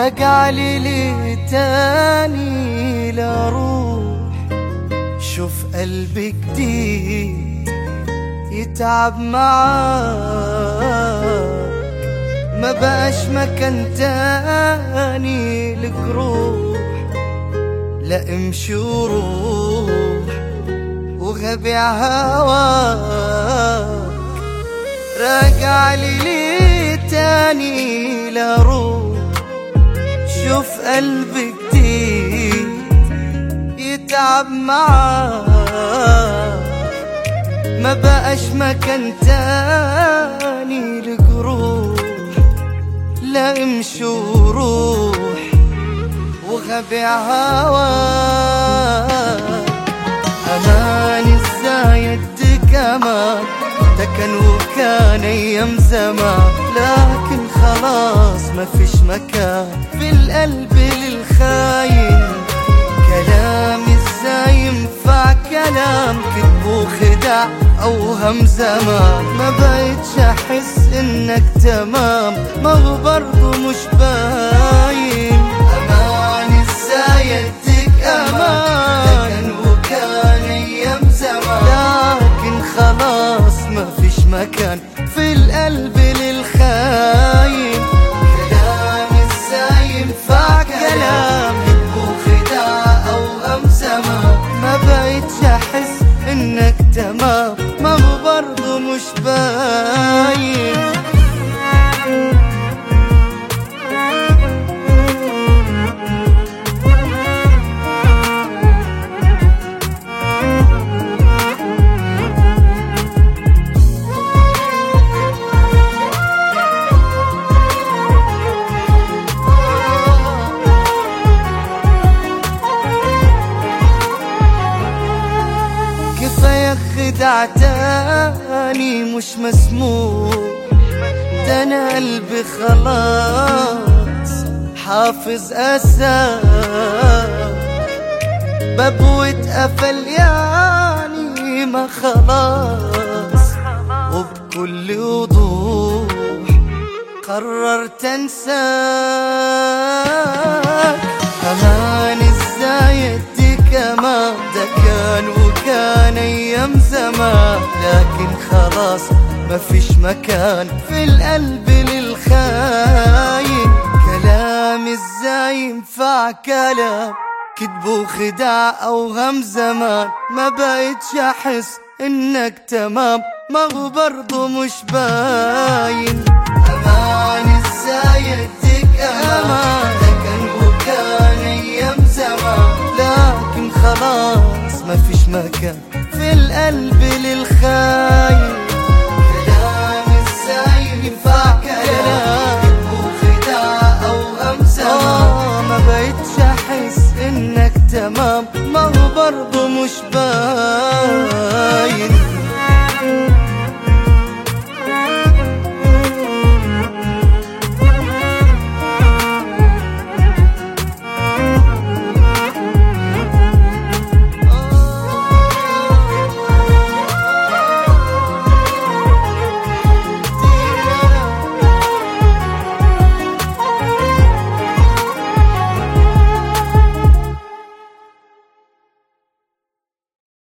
رجع لي ليه تاني لا روح شوف قلبي جديد يتعب معاك ما بقاش مكان تاني لجروح لا امشي وروح وغبي هواك راجع لي ليه تاني لا روح شوف قلبي جديد يتعب معاك ما بقاش مكان تاني لجروح لا امشي وروح وغبي هواك امان ازاي اديك امان ده كان وكان ايام زمان لكن خلاص ما فيش مكان في القلب للخاين كلام ازاي ينفع كلام كذب وخداع اوهم زمان ما بقتش احس انك تمام ما هو برضه مش باين امان ازاي اديك امان ده كان وكان ايام زمان لكن خلاص ما فيش مكان في القلب للخاين كلام ازاي ينفع كلام كذب وخداع اوهم زمان ما بقتش احس انك تمام ما هو برضه مش باين كفاية خدع تاني مش مسموح ده انا قلبي خلاص حافظ اساك باب واتقفل يعني ما خلاص وبكل وضوح قررت انساك امان ازاي اديك امان ده كان وكان ايام زمان لكن خلاص ما فيش مكان في القلب للخاين كلام ازاي ينفع كلام كذب وخداع اوهم زمان ما بقتش احس انك تمام ما هو برضه مش باين امان ازاي اديك امان ده كان وكان ايام زمان لكن خلاص ما فيش مكان في القلب للخاين كلام ازاي ينفع كلام كذب وخداع اوهم زمان ما بقتش احس انك تمام ما هو برضه مش باين